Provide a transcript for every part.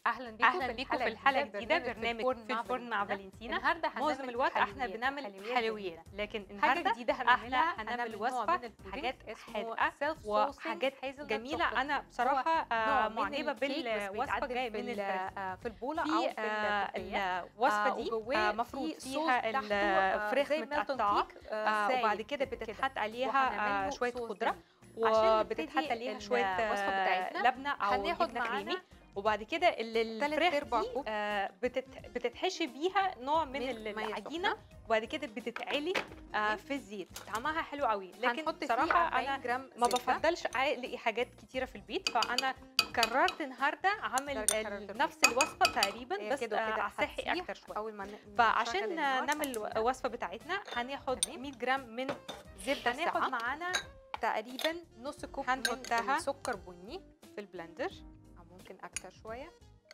اهلا بيكم اهلا بيكم في الحلقه الجديده برنامج في الفرن مع فالنتينا النهارده معظم هنعمل الوقت احنا حلويات، بنعمل حلويات حلويات لكن حاجه النهارده جديده احنا هنعملها هنعمل نوع وصفه من البودنج حاجات اسمه حادقه self وحاجات saucing hazelnut جميله chocolate. انا هو بصراحه نوع آه، من معجبه الكيك بس بالوصفه بيتعدل جايه في من ال- الفريزر آه، في البوله او في في آه، الكوباية. الوصفه آه، دي وجواه آه، في مفروض صوص فيها تحته، آه، الفراخ زي ميلتون متقطعه كيك، آه، آه، وبعد سايب كده بتتحط عليها وهنعمل آه، له شويه صوص خضره جميل. عشان وبتتحط نبتدي عليها شويه الوصفة آه، بتاعتنا، لبنه او هناخد جبنه معانا كريمي وبعد كده ال- تلات الفراخ أرباع دي كوب آه، بتت- بتتحشي بيها نوع من من ال- مية العجينه وبعد كده بتتعلي آه، في الزيت طعمها حلو قوي لكن هنحط بصراحه فيها انا 40 جرام ما زبدة. بفضلش الاقي حاجات كتيره في البيت فانا قررت النهارده اعمل درجة حرارة ال- البيت. نفس الوصفه تقريبا هي بس كده وكده آه، صحي هتسيح اكتر شويه اول ما ن- نشغل فعشان النار نعمل هتسيح. الوصفه بتاعتنا هناخد تمام. 100 جرام من زبده هناخد ساعه معانا تقريبا نص كوب هنحطها من سكر بني في البلندر او ممكن اكتر شويه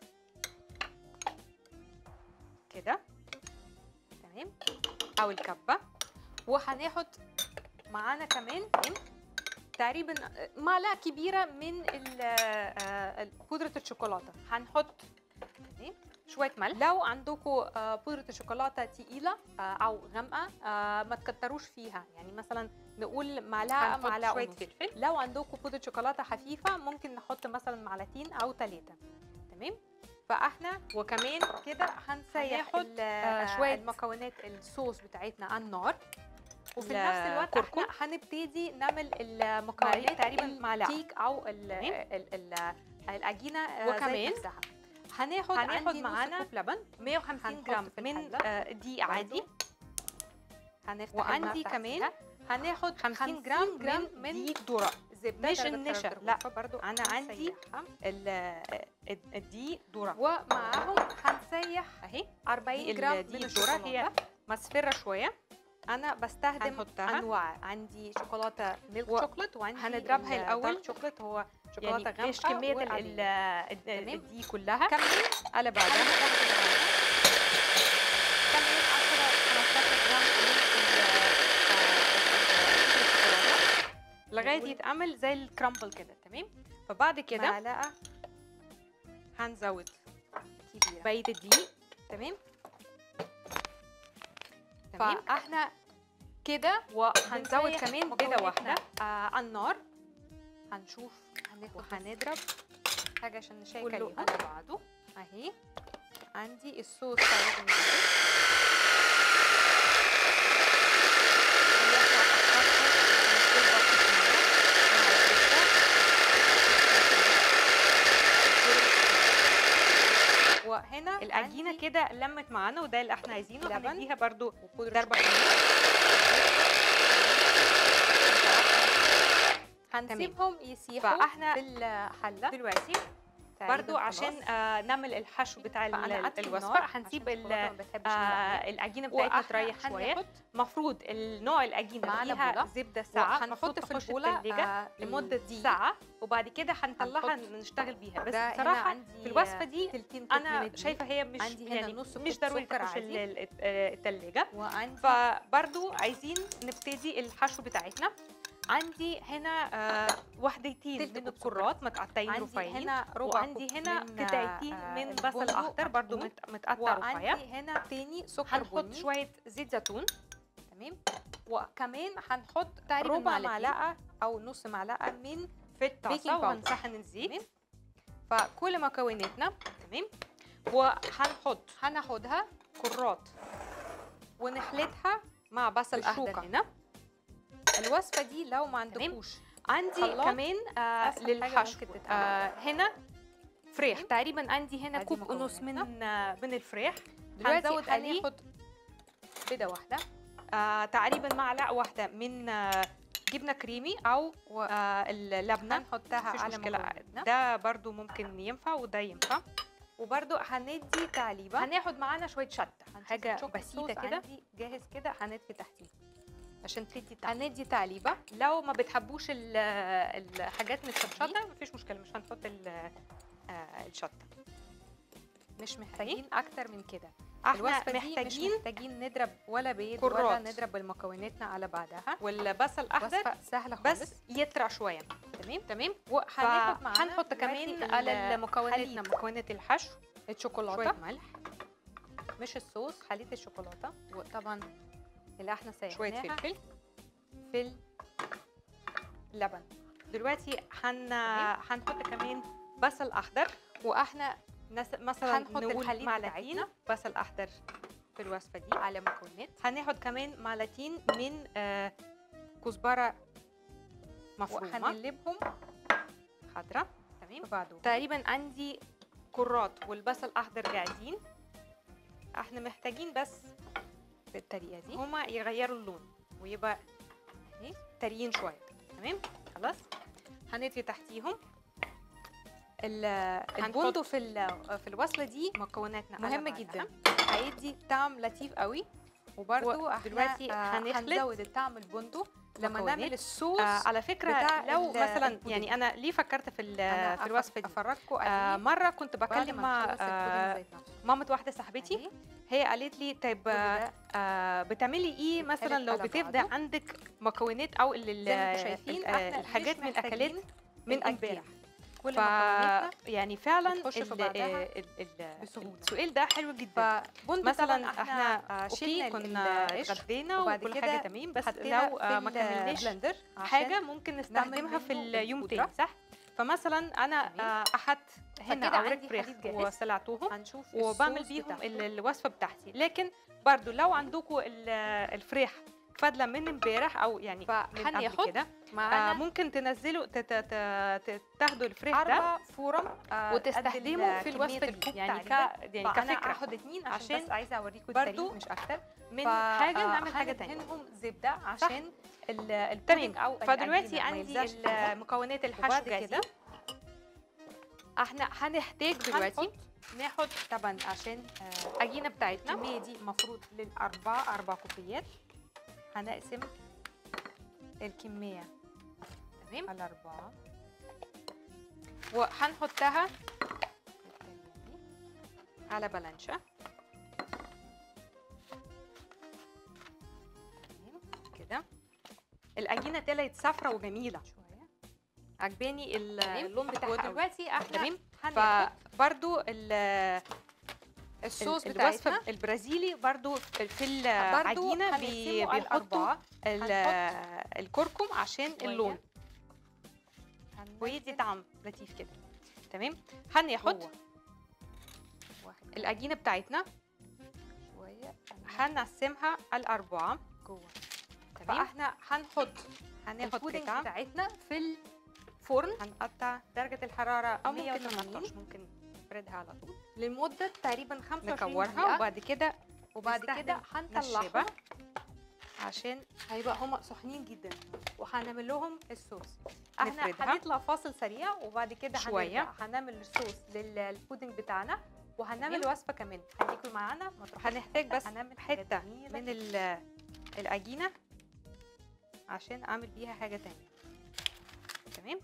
كده تمام او الكبه وهناخد معانا كمان تقريبا معلقه كبيره من ال- آه، ال- بودره الشوكولاته هنحط تمام شويه ملح لو عندكم بودره الشوكولاته تقيله آه، او غامقه آه، ما تكتروش فيها يعني مثلا نقول معلقه هنحط معلقه شويه ونص. فلفل لو عندكم بودره شوكولاته خفيفه ممكن نحط مثلا معلقتين او ثلاثه تمام فاحنا وكمان كده هنسيح هناخد، ال- آه، شويه المكونات الصوص بتاعتنا على النار وفي ال- نفس الوقت كركم. احنا هنبتدي نعمل المكونات تقريباً معلقة. الكيك او ال تمام. ال ال العجينه آه، وكمان ذات نفسها. هناخد هناخد عندي معانا نص كوب لبن 150 هنحط جرام في من الحلة. آه، دقيق عادي هنفتح وعندي النار كمان تحتيها. هناخد 50 جرام من من دقيق ذره زبده مش درجة النشا، حرارة لا. الغرفة برضو أنا عندي هنسيحها. ال- آه، الدقيق ذره ومعاهم هنسيح اهي 40 دي جرام ال- من دي الذره هي الشوكولاته مصفره شويه انا بستخدم هنحطها. انواع عندي شوكولاته ميلك و- شوكليت وعندي هنضربها ال- الأول. دارك شوكليت هو شوكولاته يعني غامقه مش كميه ال- والعادية. ال- ال- تمام. الدقيق كلها كمل على بعضها هنستخدم معانا كمل 10 15 جرام من الشوكولاته لغايه يتعمل زي الكرامبل كده تمام فبعد كده معلقه هنزود كبيره بقيه الدقيق تمام تمام فاحنا كده وهنزود بنسيح كمان بيضه مكوناتنا، واحده آه على النار هنشوف هناخد وهنضرب حاجه عشان نشيك كله عليهم على بعضه اهي عندي الصوص تقريبا جاهز. خليها تقطع أكتر من كل بطة مية مع الزبدة. وهنا العجينه عندي كده لمت معانا وده اللي احنا عايزينه لبن هنديها برضو وبودرة ضربه شوكولاتة. كمان هنسيبهم يسيحوا فاحنا في الحله دلوقتي تقريباً برضو عشان خلاص. آه نعمل الحشو بتاع ال- فأنا أطفي الوصفه النار هنسيب عشان ال- الشوكولاتة ما بتحبش آه النار. العجينه بتاعتنا وإحنا تريح شويه هناخد المفروض النوع العجينه معانا فيها بولة. زبده ساعه وهنحط في تخش البوله التلاجة آه، لمده الدقيق. ساعه وبعد كده هنطلعها هنحط نشتغل بيها بس ده هنا بصراحه عندي في الوصفه دي تلتين كوب من انا الدقيق. شايفه هي مش عندي هنا يعني نص مش كوب ضروري سكر تخش عادي. ال- ال- آه، التلاجة وعندي فبرضو عايزين نبتدي الحشو بتاعتنا عندي هنا آه وحدتين تلت من كوب سكر. الكرات متقطعين عندي رفيعين هنا ربع وعندي كوب هنا من، قطعتين آه، من بصل البندق اخضر برضو مفروم. مت- متقطع رفيع وعندي هنا تاني سكر هنحط بني شويه زيت زيتون تمام وكمان هنحط تقريباً ربع معلقتين. معلقه او نص معلقه من في بيكنج الطاسه باودر. وهنسخن الزيت تمام. فكل مكوناتنا تمام وهنحط هناخدها كرات ونخلطها مع بصل بالشوكة. اخضر هنا الوصفه دي لو ما عندكوش عندي خلاط. كمان آه أسهل حاجة للحشو ممكن تتعمل. آه هنا فراخ تمام. تقريبا عندي هنا أدي كوب ونص من مكوناتنا. آه من الفراخ دلوقتي هنزود عليه هناخد بيضه واحده آه تقريبا معلقه واحده من آه جبنه كريمي او و- آه اللبنه هنحطها مفيش على مشكله مكوناتنا ده برضو ممكن ينفع وده ينفع وبرده هندي تعليبه هناخد معانا شويه شطه هنشوف حاجه الشوكولات بسيطه صوص كده عندي جاهز كده هندي تحتيه عشان تدي طعم هندي تعليبه لو ما بتحبوش ال- الحاجات متشطشطه مفيش مشكله مش هنحط ال- آه، الشطه مش محتاجين اكتر من كده احنا الوصفه دي مش محتاجين محتاجين نضرب ولا بيض ولا كرات. نضرب المكوناتنا على بعضها والبصل الاخضر وصفه سهله خالص بس يطرى شويه تمام تمام وهناخد معانا هنحط كمان دلوقتي على ال- مكوناتنا حليب مكونات الحشو الشوكولاته شويه ملح مش الصوص خليط الشوكولاته وطبعا اللي احنا سيحناها شويه فلفل في اللبن دلوقتي هن تمام. هنحط كمان بصل اخضر واحنا نس... مثلا هنحط نقول الحليب معلقتين بتاعتنا. بصل اخضر في الوصفه دي على مكونات هناخد كمان معلقتين من آه كزبره مفرومه وهنقلبهم خضراء تمام بعده تقريبا عندي كرات والبصل الاخضر قاعدين احنا محتاجين بس بالطريقه دي هما يغيروا اللون ويبقى اهي طريين شويه تمام خلاص هنطفي تحتيهم ال- هنحط- البندق في ال- في الوصله دي مكوناتنا مهم على بعضها. جدا هيدي طعم لطيف قوي وبرده و- احنا دلوقتي آه، هنخلط هنزود الطعم البندق لما مكونات. نعمل الصوص آه على فكره بتاع لو ال- مثلا البودنج. يعني انا ليه فكرت في ال- أنا في أف- الوصفه دي افرجكم آه قد مره كنت بعد بكلم ما مع نخلص آه البودنج ذات نفسه. مامة واحده صاحبتي أهي. هي قالت لي طيب كل ده آه بتعملي ايه بيتقلب مثلا لو على بتبدا بعضه. عندك مكونات او ال- ال- زي ما انتم شايفين ال- احنا الحاجات مش من الاكلات محتاجين من الأكل. امبارح كل ف مكوناتنا يعني فعلا بتخش في ال- بعضها ال- ال- بسهولة. السؤال ده حلو جدا فبندق مثلا طبعاً احنا آه، شلنا اوكي ال- كنا العيش اتغدينا وبعد وكل كده حاجه تمام بس حطينا لو في آه، ما كملناش البلندر حاجه عشان ممكن نستخدمها في منه اليوم البودرة. تاني صح فمثلا انا تمام. آه، احط هنا فكده اوراق عندي فراخ حليب جاهز. وسلعتهم هنشوف وبعمل الصوص بيهم بتاعته. ال- الوصفه بتاعتي لكن برضو لو عندكم ال- الفراخ فاضله من امبارح او يعني من قبل فهناخد كده آه معانا ممكن تنزلوا تت- تت- ت- تاخدوا الفراخ ده اربع فرم آه، وتستخدموا قد في ال- الوصفه كمية دي الكوب يعني ك تقريباً. يعني فانا كفكره هاخد اتنين عشان عشان بس عايزه اوريكم برضو الطريق مش اكتر من ف- حاجه آه، نعمل حاجه تانية هندهنهم زبده عشان ال- البودنج او فدلوقتي العجينة ما عندي يلزقش فيها. المكونات الحشو وبعد جاهزه كده احنا هنحتاج دلوقتي هنحط ناخد طبعا عشان آه، العجينه بتاعتنا الكميه دي المفروض للاربعه اربع كوبايات هنقسم الكميه تمام على اربعه وهنحطها بالطريقة دي. على بلانشا تمام كده العجينه طلعت صفرة وجميله شويه عجباني ال- تمام. اللون بتاعها قوي. ودلوقتي احنا تمام هناخد فبرضو ال- الصوص ال- بتاعتنا الوصفه البرازيلي برضو في برضو العجينه بي- هنقسمه على بيحطوا الأربعة. ال- هنحط الكركم عشان شوية. اللون ويدي طعم لطيف كده تمام هناخد جوه. واحد العجينه بتاعتنا شويه هنقسمها على الاربعه جوه تمام فاحنا هنحط هناخد البودنج قطعه بتاعتنا في الفرن هنقطع درجه الحراره او ممكن 180. نقطعش ممكن نفردها على طول لمده تقريبا 25 نكورها دقيقه وبعد كده وبعد نستخدم كده نشابة هنطلعهم عشان هيبقى هما سخنين جدا وهنعمل لهم الصوص احنا نفردها. هنطلع فاصل سريع وبعد كده شوية. هنرجع هنعمل الصوص للبودنج بتاعنا وهنعمل تمام. وصفه كمان خليكم معانا ما تروحوش هنحتاج حتة، بس هنعمل حاجات حته جميلة من ال- العجينه عشان اعمل بيها حاجه تانية تمام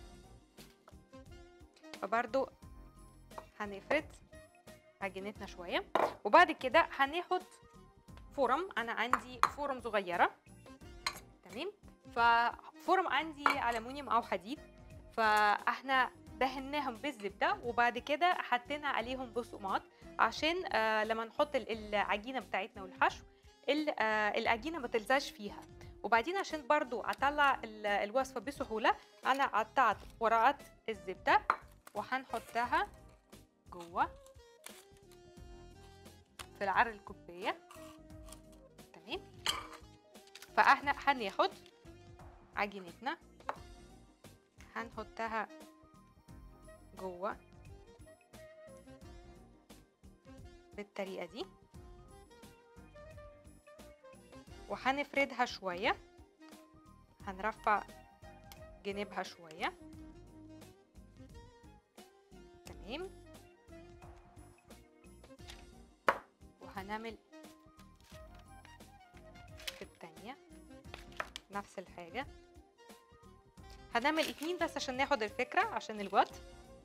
فبرضو هنفرد عجينتنا شويه وبعد كده هناخد فرم انا عندي فرم صغيره تمام ففرم عندي ألمونيوم او حديد فاحنا دهناهم بالزبده وبعد كده حطينا عليهم بقسماط عشان آه لما نحط ال- العجينه بتاعتنا والحشو ال- آه العجينه ما تلزقش فيها وبعدين عشان برضو اطلع ال- الوصفه بسهوله انا قطعت ورقات الزبده وهنحطها جوه في العر الكوبايه تمام فاحنا هناخد عجينتنا هنحطها جوه بالطريقه دي وهنفردها شويه هنرفع جنبها شويه تمام وهنعمل في التانية نفس الحاجة هنعمل اتنين بس عشان ناخد الفكرة عشان الوقت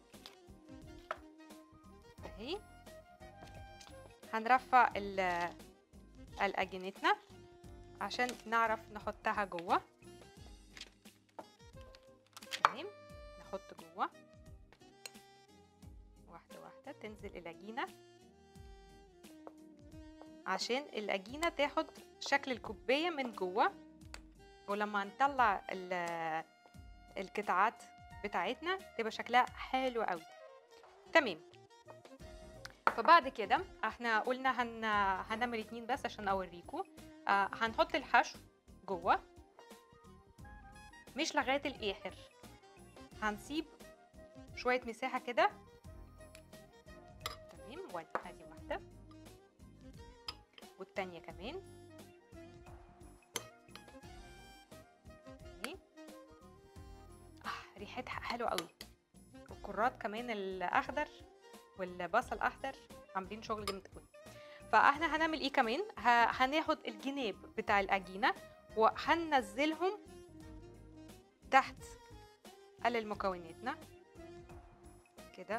اهي هنرفع ال- العجينتنا عشان نعرف نحطها جوه تمام تنزل العجينه عشان العجينه تاخد شكل الكوبايه من جوه ولما نطلع ال- القطعات بتاعتنا تبقى شكلها حلو قوي تمام فبعد كده احنا قلنا هن... هنعمل اتنين بس عشان اوريكم آه هنحط الحشو جوه مش لغايه الاخر هنسيب شويه مساحه كده تمام وادي ادي واحده والتانيه كمان أهي. آه ريحتها حلوه قوي والكرات كمان الاخضر والبصل الاخضر عاملين شغل جامد قوي فاحنا هنعمل ايه كمان ه- هناخد الجناب بتاع العجينه وهننزلهم تحت قلل مكوناتنا كده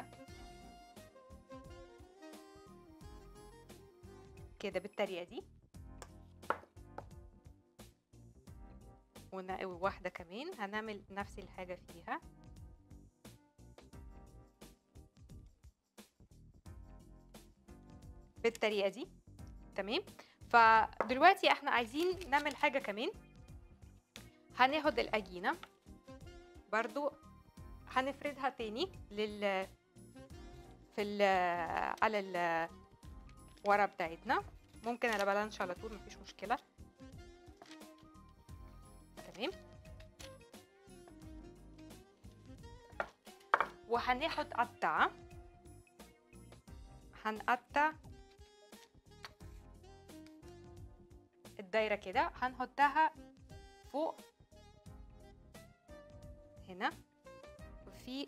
كده بالطريقه دي ون- وواحده كمان هنعمل نفس الحاجه فيها بالطريقه دي تمام فدلوقتي احنا عايزين نعمل حاجه كمان هناخد العجينه برضو هنفردها تاني لل في ال على الورقه بتاعتنا ممكن على بلانش على طول مفيش مشكله تمام وهناخد قطعه هنقطع الدايره كده هنحطها فوق هنا وفي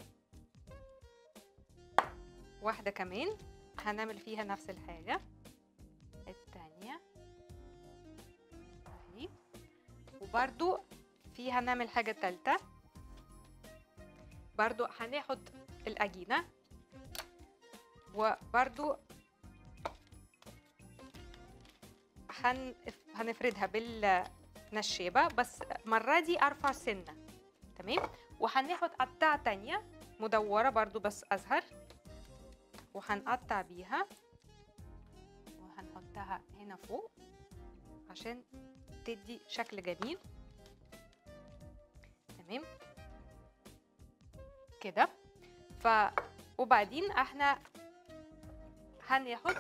واحدة كمان هنعمل فيها نفس الحاجة التانية اهي وبرضو في هنعمل حاجة تالتة برضو هناخد العجينة وبرضو هن... هنفردها بالنشابة بس المرة دي أرفع سنة تمام وهناخد قطعة تانية مدورة برضو بس أزهر وهنقطع بيها وهنحطها هنا فوق عشان تدي شكل جميل تمام كده ف وبعدين احنا هناخد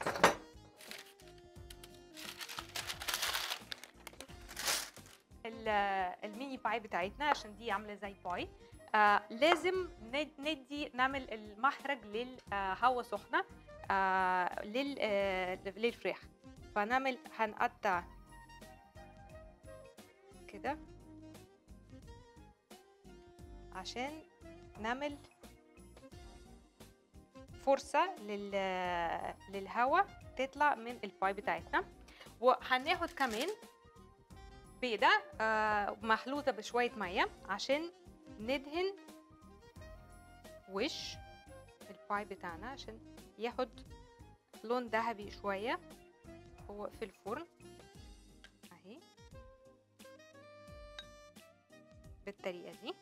ال- الميني باي بتاعتنا عشان دي عامله زي باي آه لازم ند- ندي نعمل المخرج للهواء سخنه آه لل آه للفراخ فنعمل هنقطع كده عشان نعمل فرصة لل للهواء تطلع من الباي بتاعتنا وهناخد كمان بيضة آه مخلوطة بشوية مية عشان ندهن وش الباي بتاعنا عشان ياخد لون ذهبي شوية هو في الفرن اهي بالطريقة دي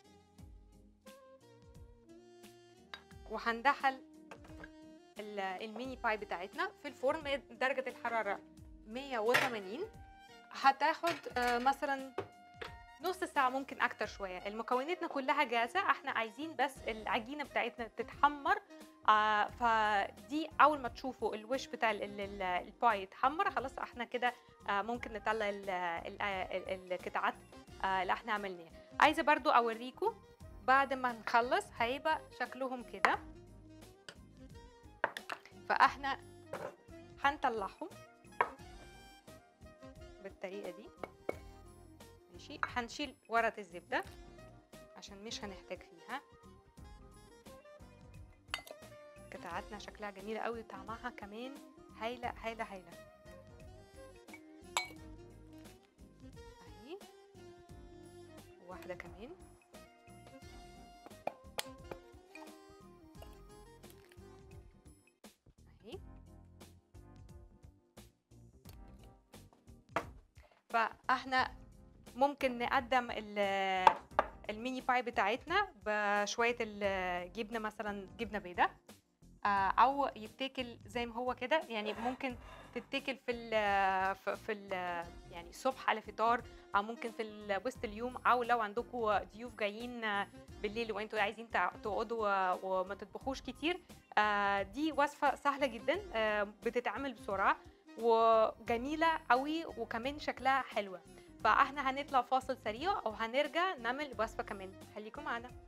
وهندخل ال- الميني باي بتاعتنا في الفرن درجة الحرارة 180 هتاخد آه، مثلا نص ساعة ممكن أكتر شوية المكوناتنا كلها جاهزة احنا عايزين بس العجينة بتاعتنا تتحمر آه فدي أول ما تشوفوا الوش بتاع ال- ال- ال- الباي يتحمر خلاص احنا كده آه ممكن نطلع ال- ال- ال- القطعات آه اللي احنا عملناها عايزة برضو أوريكم بعد ما نخلص هيبقى شكلهم كده فاحنا هنطلعهم بالطريقه دي ماشي هنشيل ورقه الزبده عشان مش هنحتاج فيها قطعاتنا شكلها جميله قوي وطعمها كمان هايله هايله هايله اهي واحده كمان اهي فاحنا ممكن نقدم ال- الميني باي بتاعتنا بشويه الجبنه مثلا جبنه بيضاء آه، او يتاكل زي ما هو كده يعني ممكن تتاكل في ال في في ال يعني الصبح على فطار او ممكن في ال- وسط اليوم او لو عندكم ضيوف جايين آه، بالليل وانتوا عايزين تع- تقعدوا آه، وما تطبخوش كتير آه، دي وصفه سهله جدا آه، بتتعمل بسرعه وجميله قوي وكمان شكلها حلوه فاحنا هنطلع فاصل سريع وهنرجع نعمل وصفه كمان خليكم معانا